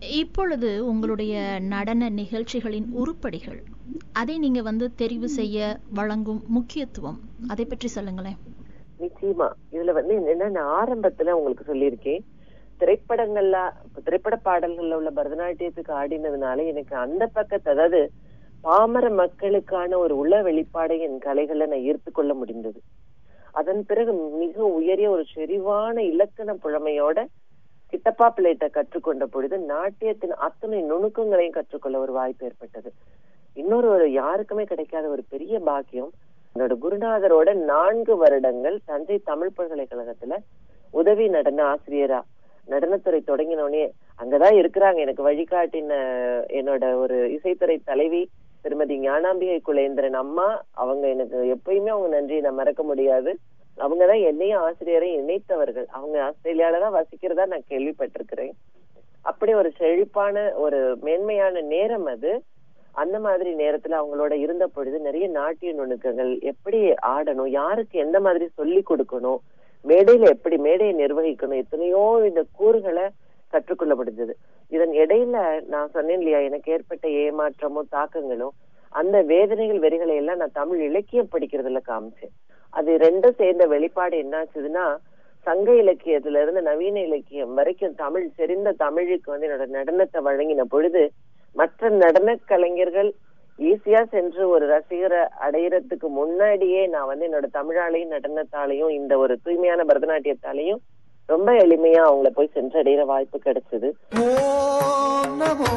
இப்பொழுது உங்களுடைய நடன நிகழ்ச்சிகளின் உருப்படிகள் அதை நீங்க வந்து தெரிவு செய்ய வழங்கும் முக்கியத்துவம் அதை பற்றி சொல்லுங்களேன் நிச்சயமா இதுல வந்து என்னன்னா நான் ஆரம்பத்துல உங்களுக்கு சொல்லியிருக்கேன் திரைப்படங்கள்ல திரைப்பட பாடல்கள்ல உள்ள பரதநாட்டியத்துக்கு ஆடினதுனால எனக்கு அந்த பக்கத்து அதாவது பாமர மக்களுக்கான ஒரு உள வெளிப்பாடை என் கலைகளை நான் ஈர்த்து கொள்ள முடிந்தது அதன் பிறகு மிக உயரிய ஒரு செறிவான இலக்கண புழமையோட கிட்டப்பா பிள்ளைகிட்ட கற்றுக்கொண்ட பொழுது நாட்டியத்தின் அத்தனை நுணுக்கங்களையும் கற்றுக்கொள்ள ஒரு வாய்ப்பு ஏற்பட்டது இன்னொரு ஒரு யாருக்குமே கிடைக்காத ஒரு பெரிய பாக்கியம் என்னோட குருநாதரோட நான்கு வருடங்கள் தஞ்சை தமிழ் பல்கலைக்கழகத்துல உதவி நடன ஆசிரியரா நடனத்துறை தொடங்கினோடனே அங்கதான் இருக்கிறாங்க எனக்கு வழிகாட்டின என்னோட ஒரு இசைத்துறை தலைவி திருமதி ஞானாம்பிகை குலேந்திரன் அம்மா அவங்க எனக்கு எப்பயுமே அவங்க நன்றியை நான் மறக்க முடியாது அவங்கதான் என்னையும் ஆசிரியரை இணைத்தவர்கள் அவங்க ஆஸ்திரேலியால தான் வசிக்கிறதா நான் கேள்விப்பட்டிருக்கிறேன் அப்படி ஒரு செழிப்பான ஒரு மேன்மையான நேரம் அது அந்த மாதிரி நேரத்துல அவங்களோட இருந்த பொழுது நிறைய நாட்டிய நுணுக்கங்கள் எப்படி ஆடணும் யாருக்கு எந்த மாதிரி சொல்லி கொடுக்கணும் மேடையில எப்படி மேடையை நிர்வகிக்கணும் எத்தனையோ இந்த கூறுகளை கற்றுக்கொள்ள முடிஞ்சது இதன் இடையில நான் சொன்னேன் இல்லையா எனக்கு ஏற்பட்ட ஏமாற்றமோ தாக்கங்களோ அந்த வேதனைகள் வெறிகளை எல்லாம் நான் தமிழ் இலக்கியம் படிக்கிறதுல காமிச்சேன் அது ரெண்டும் சேர்ந்த வெளிப்பாடு என்னாச்சுதுன்னா சங்க இலக்கியத்துல இருந்து நவீன இலக்கியம் வரைக்கும் தமிழ் செறிந்த தமிழுக்கு வந்து என்னோட நடனத்தை வழங்கின பொழுது மற்ற நடன கலைஞர்கள் ஈஸியா சென்று ஒரு ரசிகரை அடையறதுக்கு முன்னாடியே நான் வந்து என்னோட தமிழாலையும் நடனத்தாலையும் இந்த ஒரு தூய்மையான பரதநாட்டியத்தாலையும் ரொம்ப எளிமையா அவங்கள போய் சென்றடைகிற வாய்ப்பு கிடைச்சது ஓம் நமோ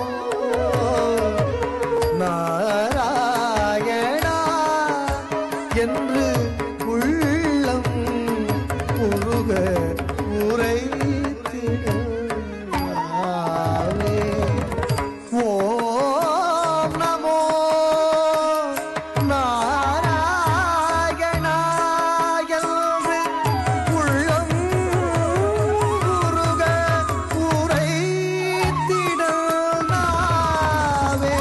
நாராயணா என்று உள்ளம் உருக உரைத்திடாவே. ஓம் நமோ நாராயணா என்று உள்ளம் உருக உரைத்திடாவே.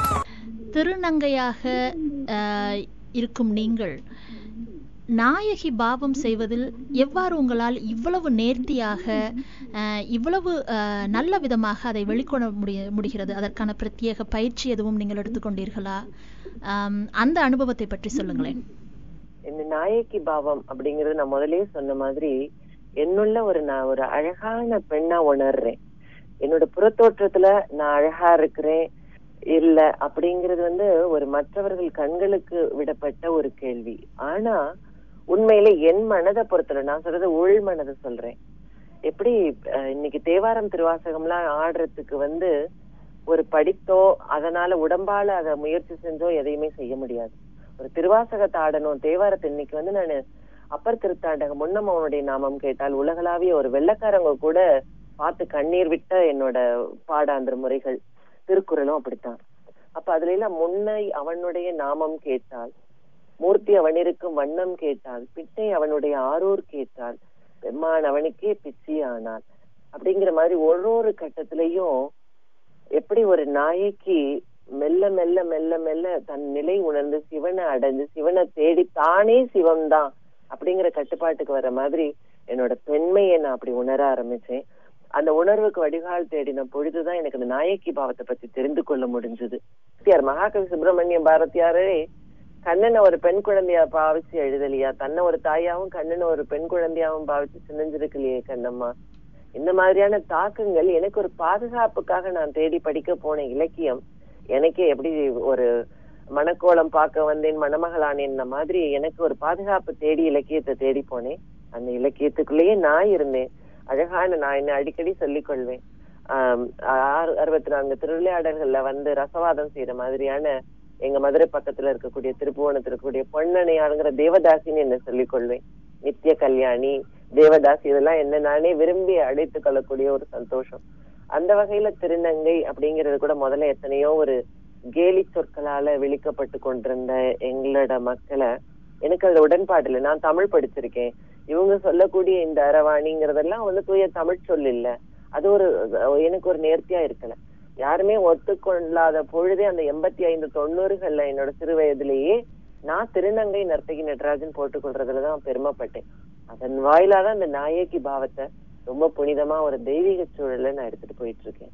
திருநங்கையாக அஹ், இருக்கும் நீங்கள் நாயகி பாவம் செய்வதில் எவ்வாறு உங்களால் இவ்வளவு நேர்த்தியாக அஹ், இவ்வளவு அஹ், நல்ல விதமாக அதை வெளிக்கொணர முடிய முடிகிறது அதற்கான பிரத்யேக பயிற்சி எதுவும் நீங்கள் எடுத்துக்கொண்டீர்களா ஆம், அந்த அனுபவத்தை பற்றி சொல்லுங்களேன் இந்த நாயக்கி பாவம் அப்படிங்கறது நான் முதல்லயே சொன்ன மாதிரி என்னுள்ள ஒரு நான் ஒரு அழகான பெண்ணா உணர்றேன் என்னோட புறத்தோற்றத்துல நான் அழகா இருக்கிறேன் இல்ல அப்படிங்கிறது வந்து ஒரு மற்றவர்கள் கண்களுக்கு விடப்பட்ட ஒரு கேள்வி ஆனா உண்மையில என் மனதை பொறுத்தல நான் சொல்றது உள் மனதை சொல்றேன் எப்படி அஹ், இன்னைக்கு தேவாரம் திருவாசகம்லாம் ஆடுறதுக்கு வந்து ஒரு படித்தோ அதனால உடம்பால அதை முயற்சி செஞ்சோ எதையுமே செய்ய முடியாது ஒரு திருவாசகத்தை ஆடணும் தேவாரத்தை இன்னைக்கு வந்து நான் அப்பர் திருத்தாண்டகம் முன்னம் அவனுடைய நாமம் கேட்டால் உலகளாவிய ஒரு வெள்ளக்காரங்க கூட பார்த்து கண்ணீர் விட்ட என்னோட பாடாந்திர முறைகள் திருக்குறளும் அப்படித்தான் அப்ப அதுல எல்லாம் முன்னை அவனுடைய நாமம் கேட்டால் மூர்த்தி அவனிருக்கும் வண்ணம் கேட்டால் பிட்டை அவனுடைய ஆரூர் கேட்டால் பெம்மான் அவனுக்கே பிச்சி ஆனாள் அப்படிங்கிற மாதிரி ஒரு ஒரு கட்டத்திலையும் எப்படி ஒரு நாயகி மெல்ல மெல்ல மெல்ல மெல்ல தன் நிலை உணர்ந்து சிவனை அடைஞ்சு சிவனை தேடி தானே சிவம்தான் அப்படிங்கிற கட்டுப்பாட்டுக்கு வர மாதிரி என்னோட பெண்மையை நான் அப்படி உணர ஆரம்பிச்சேன் அந்த உணர்வுக்கு வடிகால் தேடின பொழுதுதான் எனக்கு இந்த நாயக்கி பாவத்தை பத்தி தெரிந்து கொள்ள முடிஞ்சது பாரதியார் மகாகவி சுப்பிரமணியம் பாரதியாரே கண்ணனை ஒரு பெண் குழந்தையா பாவிச்சு எழுதலையா தன்னை ஒரு தாயாவும் கண்ணனை ஒரு பெண் குழந்தையாவும் பாவிச்சு சின்னஞ்சிருக்கலையே கண்ணம்மா இந்த மாதிரியான தாக்கங்கள் எனக்கு ஒரு பாதுகாப்புக்காக நான் தேடி படிக்க போன இலக்கியம் எனக்கே எப்படி ஒரு மணக்கோலம் பார்க்க வந்தேன் மணமகளானேன் மாதிரி எனக்கு ஒரு பாதுகாப்பு தேடி இலக்கியத்தை தேடி போனேன் அந்த இலக்கியத்துக்குள்ளேயே நான் இருந்தேன் அழகான நான் என்ன அடிக்கடி சொல்லிக் கொள்வேன் ஆஹ் ஆறு- அறுபத்தி நான்கு திருவிளையாடல்கள்ல வந்து ரசவாதம் செய்யற மாதிரியான எங்க மதுரை பக்கத்துல இருக்கக்கூடிய திருப்புவனத்துல இருக்கக்கூடிய பொன்னணையாளுங்கிற தேவதாசின்னு என்ன சொல்லிக் கொள்வேன் நித்திய கல்யாணி தேவதாசி இதெல்லாம் என்ன நானே விரும்பி அழைத்துக் கொள்ளக்கூடிய ஒரு சந்தோஷம் அந்த வகையில திருநங்கை அப்படிங்கிறது கூட முதல்ல எத்தனையோ ஒரு கேலி சொற்களால விழிக்கப்பட்டு கொண்டிருந்த எங்களோட மக்களை எனக்கு அதுல உடன்பாடு இல்லை நான் தமிழ் படிச்சிருக்கேன் இவங்க சொல்லக்கூடிய இந்த அரவாணிங்கிறதெல்லாம் வந்து தூய தமிழ் சொல் இல்ல அது ஒரு எனக்கு ஒரு நேர்த்தியா இருக்கல யாருமே ஒத்துக்கொள்ளாத பொழுதே அந்த எண்பத்தி ஐந்து தொண்ணூறுகள்ல என்னோட சிறு வயதிலேயே நான் திருநங்கை நர்த்தகி நடராஜன் போட்டுக்கொள்றதுலதான் பெருமைப்பட்டேன் அதன் வாயிலாதான் அந்த நாயகி பாவத்தை ரொம்ப புனிதமா ஒரு தெய்வீக சூழல்ல நான் எடுத்துட்டு போயிட்டு இருக்கேன்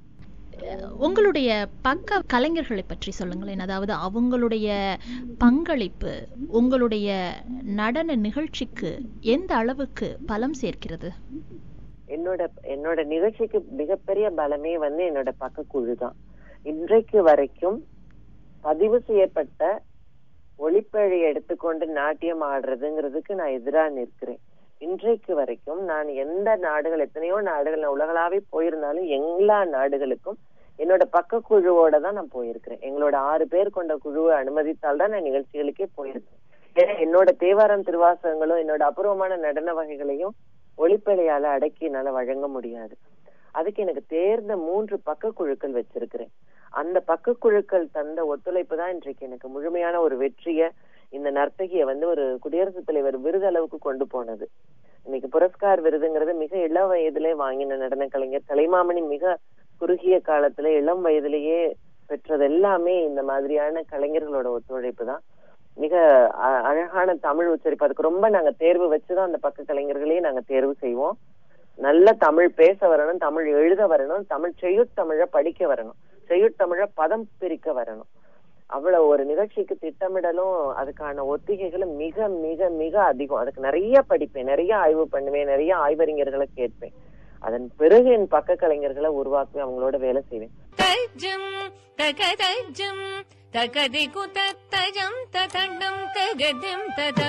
அஹ், உங்களுடைய பக்க கலைஞர்களை பற்றி சொல்லுங்களேன் அதாவது அவங்களுடைய பங்களிப்பு உங்களுடைய நடன நிகழ்ச்சிக்கு எந்த அளவுக்கு பலம் சேர்க்கிறது என்னோட என்னோட நிகழ்ச்சிக்கு மிகப்பெரிய பலமே வந்து என்னோட பக்கக்குழு தான் இன்றைக்கு வரைக்கும் பதிவு செய்யப்பட்ட ஒளிப்பழி எடுத்துக்கொண்டு நாட்டியம் ஆடுறதுங்கிறதுக்கு நான் எதிரா நிற்கிறேன் இன்றைக்கு வரைக்கும் நான் எந்த நாடுகள் எத்தனையோ நாடுகள் நான் உலகளாவே போயிருந்தாலும் எல்லா நாடுகளுக்கும் என்னோட பக்கக்குழுவோட தான் நான் போயிருக்கிறேன் எங்களோட ஆறு பேர் கொண்ட குழுவை அனுமதித்தால் தான் நான் நிகழ்ச்சிகளுக்கே போயிருக்கேன் ஏன்னா என்னோட தேவாரம் திருவாசகங்களும் என்னோட அபூர்வமான நடன வகைகளையும் ஒளிப்படையால அடக்கி என்னால வழங்க முடியாது அதுக்கு எனக்கு தேர்ந்த மூன்று பக்க குழுக்கள் வச்சிருக்கிறேன் அந்த பக்க குழுக்கள் தந்த ஒத்துழைப்பு தான் இன்றைக்கு எனக்கு முழுமையான ஒரு வெற்றிய இந்த நர்த்தகிய வந்து ஒரு குடியரசுத் தலைவர் விருது அளவுக்கு கொண்டு போனது இன்னைக்கு புரஸ்கார் விருதுங்கிறது மிக இள வயதிலே வாங்கின நடன கலைஞர் கலைமாமணி மிக குறுகிய காலத்துல இளம் வயதிலேயே பெற்றது எல்லாமே இந்த மாதிரியான கலைஞர்களோட ஒத்துழைப்பு தான் மிக அ- அழகான தமிழ் உச்சரிப்பு அதுக்கு ரொம்ப நாங்க தேர்வு வச்சுதான் அந்த பக்க கலைஞர்களையே நாங்க தேர்வு செய்வோம் நல்ல தமிழ் பேச வரணும் தமிழ் எழுத வரணும் தமிழ் செய்யுட்தமிழ படிக்க வரணும் செய்யுட்தமிழ பதம் பிரிக்க வரணும் அவ்வளவு ஒரு நிகழ்ச்சிக்கு திட்டமிடலும் அதுக்கான ஒத்திகைகளும் மிக மிக மிக அதிகம் அதுக்கு நிறைய படிப்பேன் நிறைய ஆய்வு பண்ணுவேன் நிறைய ஆய்வறிஞர்களை கேட்பேன் அதன் பிறகு என் பக்க கலைஞர்களை உருவாக்கி அவங்களோட வேலை செய்வேன் तज्जम् तकतज्जम् तकदिकु तत्तजम् ततण्डम् तगदिम्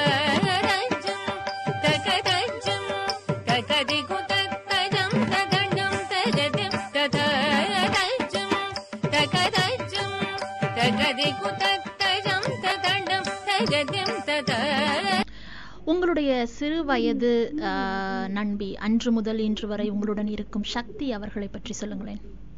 ततरज्जम् तकतज्जम् तकदिकु तत्तजम् ततण्डम् तगदिम् ततरज्जम् तकतज्जम् तकदिकु तत्तजम् ततण्डम् तगदिम् ततर உங்களுடைய சிறு வயது ஆஹ், நண்பி அன்று முதல் இன்று வரை உங்களுடன் இருக்கும் சக்தி அவர்களை பற்றி சொல்லுங்களேன்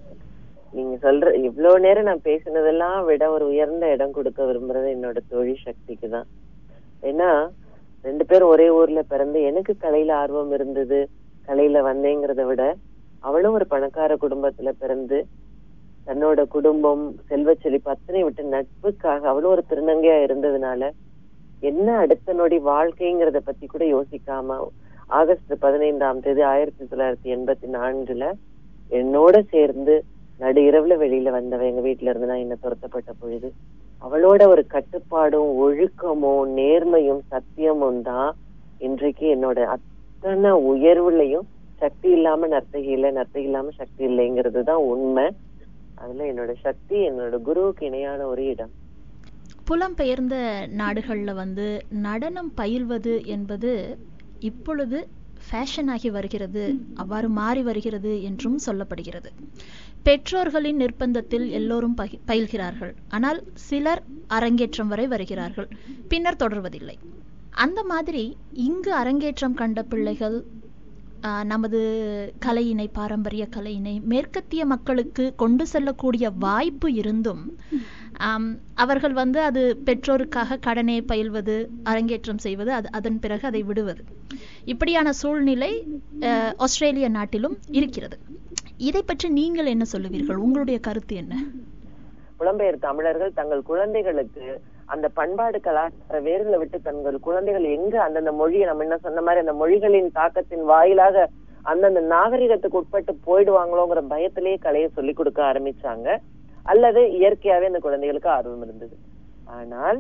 நீங்க சொல்ற இவ்வளவு நேரம் நான் பேசினதெல்லாம் விட ஒரு உயர்ந்த இடம் கொடுக்க விரும்புறது என்னோட தோழி சக்திக்கு தான் ஏன்னா ரெண்டு பேரும் ஒரே ஊர்ல பிறந்து எனக்கு கலையில ஆர்வம் இருந்தது கலையில வந்தேங்கிறத விட அவளும் ஒரு பணக்கார குடும்பத்துல பிறந்து தன்னோட குடும்பம் செல்வ செழிப்பு அத்தனை விட்டு நட்புக்காக அவளும் ஒரு திருநங்கையா இருந்ததுனால என்ன அடுத்த நொடி வாழ்க்கைங்கிறத பத்தி கூட யோசிக்காம ஆகஸ்ட் பதினைந்தாம் தேதி ஆயிரத்தி தொள்ளாயிரத்தி எண்பத்தி நான்குல என்னோட சேர்ந்து நடு இரவுல வெளியில வந்தவ எங்க வீட்டுல இருந்து நான் என்ன துரத்தப்பட்ட பொழுது அவளோட ஒரு கட்டுப்பாடும் ஒழுக்கமும் நேர்மையும் சத்தியமும் தான் இன்றைக்கு என்னோட அத்தனை உயர்வுலையும் சக்தி இல்லாம நர்த்தகி இல்லை நர்த்தகி இல்லாம சக்தி இல்லைங்கிறது தான் உண்மை அதுல என்னோட சக்தி என்னோட குருவுக்கு இணையான ஒரு இடம் புலம்பெயர்ந்த நாடுகள்ல வந்து நடனம் பயில்வது என்பது இப்பொழுது ஃபேஷன் ஆகி வருகிறது அவ்வாறு மாறி வருகிறது என்றும் சொல்லப்படுகிறது பெற்றோர்களின் நிர்பந்தத்தில் எல்லோரும் பகி- பயில்கிறார்கள் ஆனால் சிலர் அரங்கேற்றம் வரை வருகிறார்கள் பின்னர் தொடர்வதில்லை அந்த மாதிரி இங்கு அரங்கேற்றம் கண்ட பிள்ளைகள் ஆஹ், நமது கலையினை பாரம்பரிய கலையினை மேற்கத்திய மக்களுக்கு கொண்டு செல்லக்கூடிய வாய்ப்பு இருந்தும் ஆம், அவர்கள் வந்து அது பெற்றோருக்காக கடனே பயில்வது அரங்கேற்றம் செய்வது அது அதன் பிறகு அதை விடுவது இப்படியான சூழ்நிலை அஹ், ஆஸ்திரேலிய நாட்டிலும் இருக்கிறது இதை பற்றி நீங்கள் என்ன சொல்லுவீர்கள் உங்களுடைய கருத்து என்ன புலம்பெயர் தமிழர்கள் தங்கள் குழந்தைகளுக்கு அந்த பண்பாடு கலாச்சார வேர்களை விட்டு தங்கள் குழந்தைகள் எங்க அந்தந்த மொழியை நம்ம என்ன சொன்ன மாதிரி அந்த மொழிகளின் தாக்கத்தின் வாயிலாக அந்தந்த நாகரிகத்துக்கு உட்பட்டு போயிடுவாங்களோங்கிற பயத்திலேயே கலையை சொல்லி கொடுக்க ஆரம்பிச்சாங்க அல்லது இயற்கையாவே அந்த குழந்தைகளுக்கு ஆர்வம் இருந்தது ஆனால்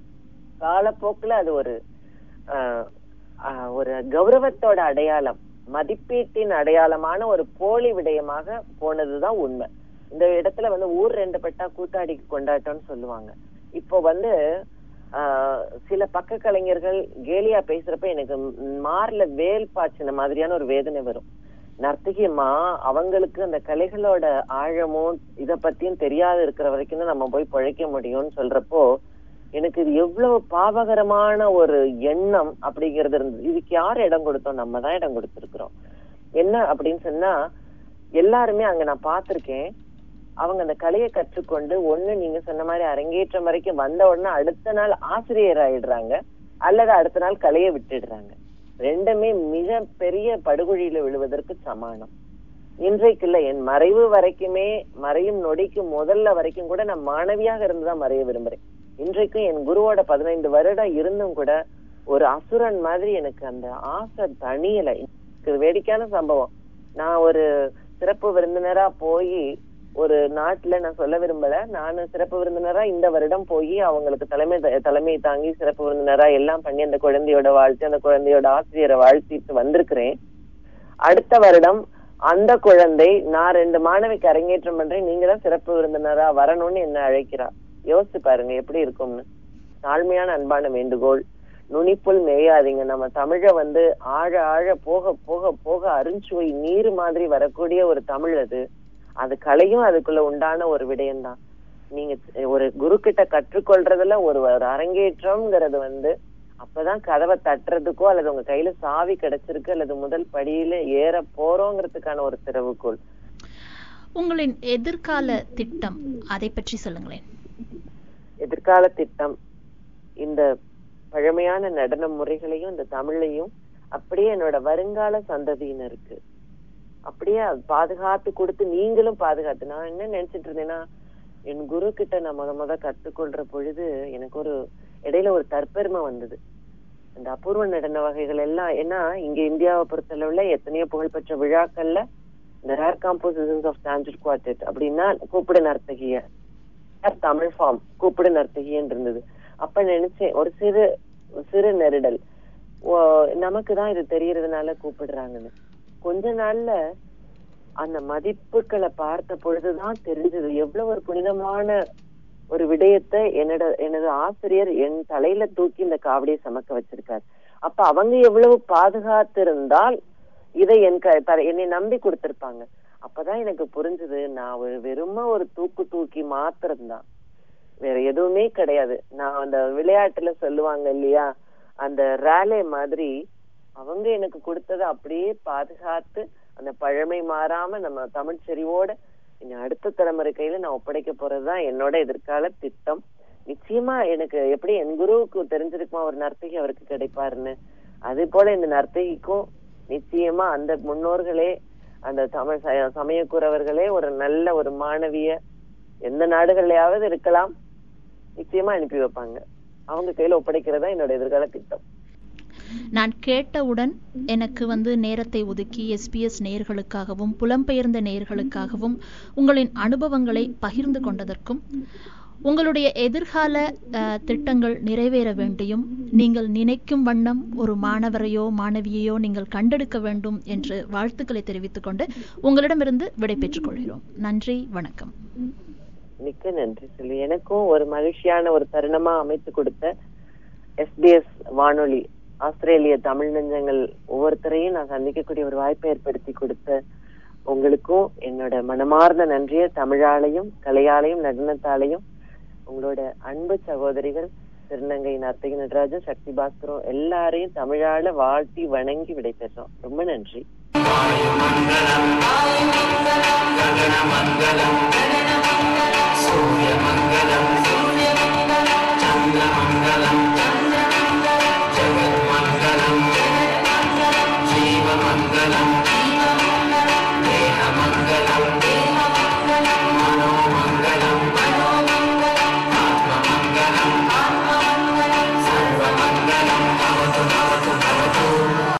காலப்போக்குல அது ஒரு ஆஹ், ஆஹ், ஒரு கௌரவத்தோட அடையாளம் மதிப்பீட்டின் அடையாளமான ஒரு போலி விடயமாக போனதுதான் உண்மை இந்த இடத்துல வந்து ஊர் ரெண்டு பட்டா கூத்தாடி கொண்டாட்டம்னு சொல்லுவாங்க இப்போ வந்து ஆஹ், சில பக்க கலைஞர்கள் கேலியா பேசுறப்ப எனக்கு ம், மார்ல வேல் பாய்ச்சின மாதிரியான ஒரு வேதனை வரும் நர்த்தகியம்மா அவங்களுக்கு அந்த கலைகளோட ஆழமும் இத பத்தியும் தெரியாது இருக்கிற வரைக்கும் தான் நம்ம போய் பிழைக்க முடியும்னு சொல்றப்போ எனக்கு இது எவ்வளவு பாவகரமான ஒரு எண்ணம் அப்படிங்கிறது இருந்தது இதுக்கு யார் இடம் கொடுத்தோம் நம்ம தான் இடம் கொடுத்திருக்கிறோம் என்ன அப்படின்னு சொன்னா எல்லாருமே அங்க நான் பார்த்திருக்கேன் அவங்க அந்த கலையை கற்றுக்கொண்டு ஒண்ணு நீங்க சொன்ன மாதிரி அரங்கேற்றம் வரைக்கும் வந்த உடனே அடுத்த நாள் ஆசிரியர் ஆயிடுறாங்க அல்லது அடுத்த நாள் கலையை விட்டுடுறாங்க ரெண்டுமே மிக பெரிய படுகொழியில விழுவதற்கு சமானம் இன்றைக்கு இல்ல என் மறைவு வரைக்குமே மறையும் நொடிக்கு முதல்ல வரைக்கும் கூட நான் மாணவியாக இருந்துதான் மறைய விரும்புறேன் இன்றைக்கும் என் குருவோட பதினைந்து வருடம் இருந்தும் கூட ஒரு அசுரன் மாதிரி எனக்கு அந்த ஆசை தனியல இது வேடிக்கையான சம்பவம் நான் ஒரு சிறப்பு விருந்தினரா போய் ஒரு நாட்டுல நான் சொல்ல விரும்பல நான் சிறப்பு விருந்தினரா இந்த வருடம் போய் அவங்களுக்கு தலைமை தலைமை தாங்கி சிறப்பு விருந்தினரா எல்லாம் பண்ணி அந்த குழந்தையோட வாழ்த்து அந்த குழந்தையோட ஆசிரியரை வாழ்த்திட்டு வந்திருக்கிறேன் அடுத்த வருடம் அந்த குழந்தை நான் ரெண்டு மாணவிக்கு அரங்கேற்றம் பண்றேன் நீங்க தான் சிறப்பு விருந்தினரா வரணும்னு என்ன அழைக்கிறா யோசிச்சு பாருங்க எப்படி இருக்கும்னு தாழ்மையான அன்பான வேண்டுகோள் நுனிப்புல் மேயாதீங்க நம்ம தமிழ வந்து ஆழ ஆழ போக போக போக அருஞ்சுவை நீர் மாதிரி வரக்கூடிய ஒரு தமிழ் அது அது கலையும் அதுக்குள்ள உண்டான ஒரு விடயம்தான் நீங்க ஒரு குரு கிட்ட கற்றுக்கொள்றதுல ஒரு ஒரு அரங்கேற்றம்ங்கிறது வந்து அப்பதான் கதவை தட்டுறதுக்கோ அல்லது உங்க கையில சாவி கிடைச்சிருக்கு அல்லது முதல் படியில ஏற போறோங்கிறதுக்கான ஒரு திறவுகோல் உங்களின் எதிர்கால திட்டம் அதை பற்றி சொல்லுங்களேன் எதிர்கால திட்டம் இந்த பழமையான நடன முறைகளையும் இந்த தமிழையும் அப்படியே என்னோட வருங்கால சந்ததியினருக்கு அப்படியே பாதுகாத்து கொடுத்து நீங்களும் பாதுகாத்து நான் என்ன நினைச்சிட்டு இருந்தேன்னா என் குரு கிட்ட நான் முத முத கத்துக்கொள்ற பொழுது எனக்கு ஒரு இடையில ஒரு தற்பெருமை வந்தது இந்த அபூர்வ நடன வகைகள் எல்லாம் ஏன்னா இங்க இந்தியாவை பொறுத்தளவுல எத்தனையோ புகழ்பெற்ற விழாக்கள்ல இந்த rare compositions of standard quartet அப்படின்னா கூப்பிடு நர்த்தகிய தமிழ் ஃபார்ம் கூப்பிடு நர்த்தகின்னு இருந்தது அப்ப நினைச்சேன் ஒரு சிறு சிறு நெருடல் நமக்கு தான் இது தெரியறதுனால கூப்பிடுறாங்கன்னு கொஞ்ச நாள்ல அந்த மதிப்புகளை பார்த்த பொழுதுதான் தெரிஞ்சது எவ்வளவு ஒரு புனிதமான ஒரு விடயத்தை என்னோட எனது ஆசிரியர் என் தலையில தூக்கி இந்த காவடியை சமக்க வச்சிருக்காரு அப்ப அவங்க எவ்வளவு பாதுகாத்திருந்தால் இதை என் என்னை நம்பி கொடுத்திருப்பாங்க அப்பதான் எனக்கு புரிஞ்சது நான் ஒரு வெறும ஒரு தூக்கு தூக்கி மாத்திரம்தான் வேற எதுவுமே கிடையாது நான் அந்த விளையாட்டுல சொல்லுவாங்க இல்லையா அந்த ரேலே மாதிரி அவங்க எனக்கு கொடுத்ததை அப்படியே பாதுகாத்து அந்த பழமை மாறாம நம்ம தமிழ் செறிவோட இனி அடுத்த தலைமுறை கையில நான் ஒப்படைக்க போறதுதான் என்னோட எதிர்கால திட்டம் நிச்சயமா எனக்கு எப்படி என் குருவுக்கு தெரிஞ்சிருக்குமா ஒரு நர்த்தகி அவருக்கு கிடைப்பாருன்னு அதே போல இந்த நர்த்தகிக்கும் நிச்சயமா அந்த முன்னோர்களே அந்த தமிழ் சமயக்குறவர்களே ஒரு நல்ல ஒரு மாணவிய எந்த நாடுகள்லயாவது இருக்கலாம் நிச்சயமா அனுப்பி வைப்பாங்க அவங்க கையில ஒப்படைக்கிறதா என்னோட எதிர்கால திட்டம் நான் கேட்டவுடன் எனக்கு வந்து நேரத்தை ஒதுக்கி எஸ்பிஎஸ் நேர்களுக்காகவும் புலம்பெயர்ந்த நேர்களுக்காகவும் உங்களின் அனுபவங்களை பகிர்ந்து கொண்டதற்கும் உங்களுடைய எதிர்கால திட்டங்கள் நிறைவேற வேண்டியும் நீங்கள் நினைக்கும் வண்ணம் ஒரு மாணவரையோ மாணவியையோ நீங்கள் கண்டெடுக்க வேண்டும் என்று வாழ்த்துக்களை தெரிவித்துக் கொண்டு உங்களிடமிருந்து விடை பெற்றுக் கொள்கிறோம் நன்றி வணக்கம் மிக்க நன்றி சொல்லி எனக்கும் ஒரு மகிழ்ச்சியான ஒரு தருணமா அமைத்து கொடுத்த எஸ்பிஎஸ் வானொலி ஆஸ்திரேலிய தமிழ் நெஞ்சங்கள் ஒவ்வொருத்தரையும் நான் சந்திக்கக்கூடிய ஒரு வாய்ப்பை ஏற்படுத்தி கொடுத்த உங்களுக்கும் என்னோட மனமார்ந்த நன்றிய தமிழாலையும் கலையாலையும் நடனத்தாலையும் உங்களோட அன்பு சகோதரிகள் திருநங்கை நர்த்தகி நடராஜன் சக்தி பாஸ்கரும் எல்லாரையும் தமிழால வாழ்த்தி வணங்கி விடைபெற்றோம் ரொம்ப நன்றி சூரியமங்கலம் சூரியமங்கலம் சந்திரமங்கலம்